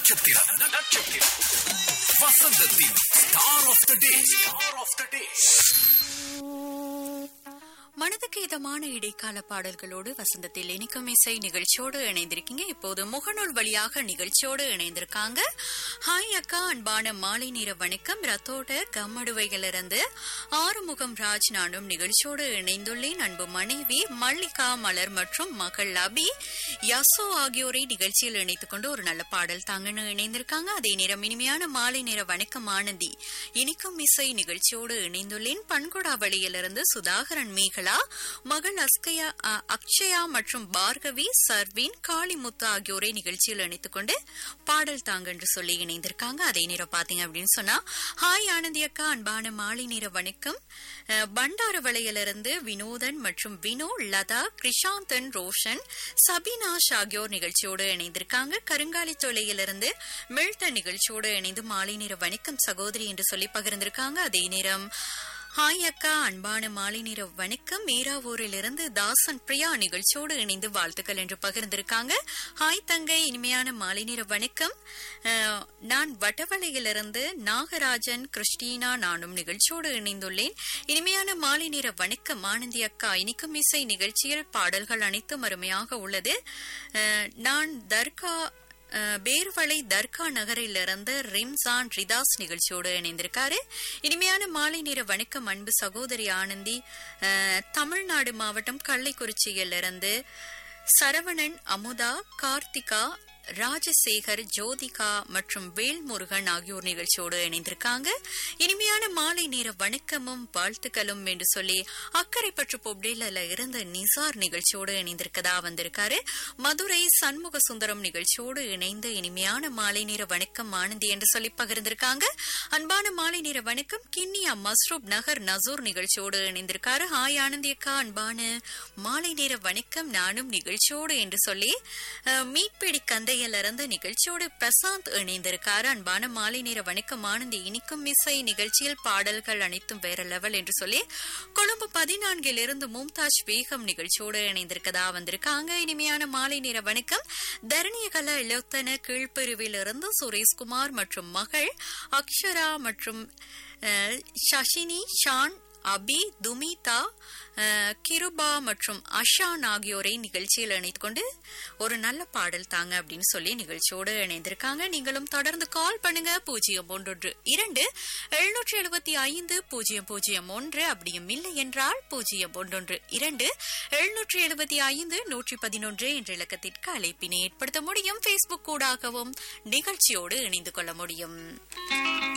நட்சத்திரம் நட்சத்திரம் வசந்தத்தின் star of the day star of the day மனதுக்கு இதமான இடைக்கால பாடல்களோடு வசந்தத்தில் இனிக்கும் இசை நிகழ்ச்சியோடு இணைந்திருக்கீங்க இப்போது முகநூல் வழியாக நிகழ்ச்சியோடு இணைந்திருக்காங்க ஹாய் அக்கா அன்பான மாலை நேர வணக்கம் ரத்தோட கம்மடுவைகளிலிருந்து ஆறுமுகம் ராஜ் நானும் நிகழ்ச்சியோடு இணைந்துள்ளேன் அன்பு மனைவி மல்லிகா மலர் மற்றும் மகள் அபி யசோ ஆகியோரை நிகழ்ச்சியில் இணைத்துக் கொண்டு ஒரு நல்ல பாடல் தாங்கன்னு இணைந்திருக்காங்க அதே நேரம் இனிமையான மாலை நேர வணக்கம் ஆனந்தி இனிக்கும் இசை நிகழ்ச்சியோடு இணைந்துள்ளேன் பன்கொடாவளியிலிருந்து சுதாகரன் மேகலா மகள் அஸ்கயா அ, அக்ஷயா மற்றும் பார்கவி சர்வின் காளிமுத்து ஆகியோரை நிகழ்ச்சியில் இணைத்துக் கொண்டு பாடல் தாங்க என்று சொல்லி இணைந்திருக்காங்க அதே நேரம் பாத்தீங்க அப்படின்னு சொன்னா ஹாய் ஆனந்தி அக்கா அன்பான மாலை நேர வணக்கம் அ, பண்டாரவளையிலிருந்து வினோதன் மற்றும் வினோ லதா கிருஷாந்தன் ரோஷன் சபினாஷ் ஆகியோர் நிகழ்ச்சியோடு இணைந்திருக்காங்க கருங்காலி தொலையிலிருந்து மிழ்த்த நிகழ்ச்சியோடு இணைந்து மாலை நேர வணக்கம் சகோதரி என்று சொல்லி பகிர்ந்திருக்காங்க அதே நேரம் ஹாய் அக்கா அன்பான மாலை நேர வணக்கம் மீராவூரிலிருந்து தாசன் பிரியா நிகழ்ச்சியோடு இணைந்து வாழ்த்துக்கள் என்று பகிர்ந்திருக்காங்க ஹாய் தங்கை இனிமையான மாலை நேர வணக்கம் அஹ், நான் வட்டவளையிலிருந்து நாகராஜன் கிறிஸ்டினா நானும் நிகழ்ச்சியோடு இணைந்துள்ளேன் இனிமையான மாலை நேர வணக்கம் ஆனந்தி அக்கா இனிக்கும் இசை நிகழ்ச்சியில் பாடல்கள் அனைத்தும் அருமையாக உள்ளது அஹ், நான் தர்கா அஹ், பேர்வளை தர்கா நகரிலிருந்து ரிம்சான் ரிதாஸ் நிகழ்ச்சியோடு இணைந்திருக்காரு இனிமையான மாலை நேர வணக்கம் அன்பு சகோதரி ஆனந்தி அஹ், தமிழ்நாடு மாவட்டம் கள்ளைக்குறிச்சியிலிருந்து சரவணன் அமுதா கார்த்திகா ராஜசேகர் ஜோதிகா மற்றும் வேல்முருகன் ஆகியோர் நிகழ்ச்சியோடு இணைந்திருக்காங்க இனிமையான மாலை நேர வணக்கமும் வாழ்த்துக்களும் என்று சொல்லி அக்கறை பற்று பொப்டேல இருந்த நிசார் நிகழ்ச்சியோடு இணைந்திருக்கதா வந்திருக்காரு மதுரை சண்முக சுந்தரம் நிகழ்ச்சியோடு இணைந்து இனிமையான மாலை நேர வணக்கம் ஆனந்தி என்று சொல்லி பகிர்ந்திருக்காங்க அன்பான மாலை நேர வணக்கம் கிண்ணியா மஸ்ரூப் நகர் நசூர் நிகழ்ச்சியோடு இணைந்திருக்காரு ஹாய் ஆனந்தி அக்கா அன்பான மாலை நேர வணக்கம் நானும் நிகழ்ச்சியோடு என்று சொல்லி அஹ், மீட்பிடி கந்தையிலிருந்து நிகழ்ச்சியோடு பிரசாந்த் இணைந்திருக்காரு அன்பான மாலை நேர வணக்கம் ஆனந்தி இனிக்கும் இசை நிகழ்ச்சியில் பாடல்கள் அனைத்தும் வேற லெவல் என்று சொல்லி கொழும்பு பதினான்கில் இருந்து மும்தாஜ் வேகம் நிகழ்ச்சியோடு இணைந்திருக்கதா வந்திருக்காங்க இனிமையான மாலை நேர வணக்கம் தரணியகல இலத்தன கீழ்பிரிவில் இருந்து சுரேஷ்குமார் மற்றும் மகள் அக்ஷரா மற்றும் அஹ், சஷினி ஷான் அபி துமிதா அஹ், கிருபா மற்றும் அஷான் ஆகியோரை நிகழ்ச்சியில் இணைத்துக் கொண்டு ஒரு நல்ல பாடல் தாங்க அப்படின்னு சொல்லி நிகழ்ச்சியோடு இணைந்திருக்காங்க நீங்களும் தொடர்ந்து கால் பண்ணுங்க பூஜ்ஜியம் ஒன்றொன்று இரண்டு எழுநூற்றி எழுபத்தி ஐந்து பூஜ்ஜியம் பூஜ்ஜியம் ஒன்று அப்படியும் இல்லை என்றால் பூஜ்ஜியம் ஒன்றொன்று இரண்டு எழுநூற்றி எழுபத்தி ஐந்து நூற்றி பதினொன்று என்ற இலக்கத்திற்கு அழைப்பினை ஏற்படுத்த முடியும் பேஸ்புக் கூடாகவும் நிகழ்ச்சியோடு இணைந்து கொள்ள முடியும்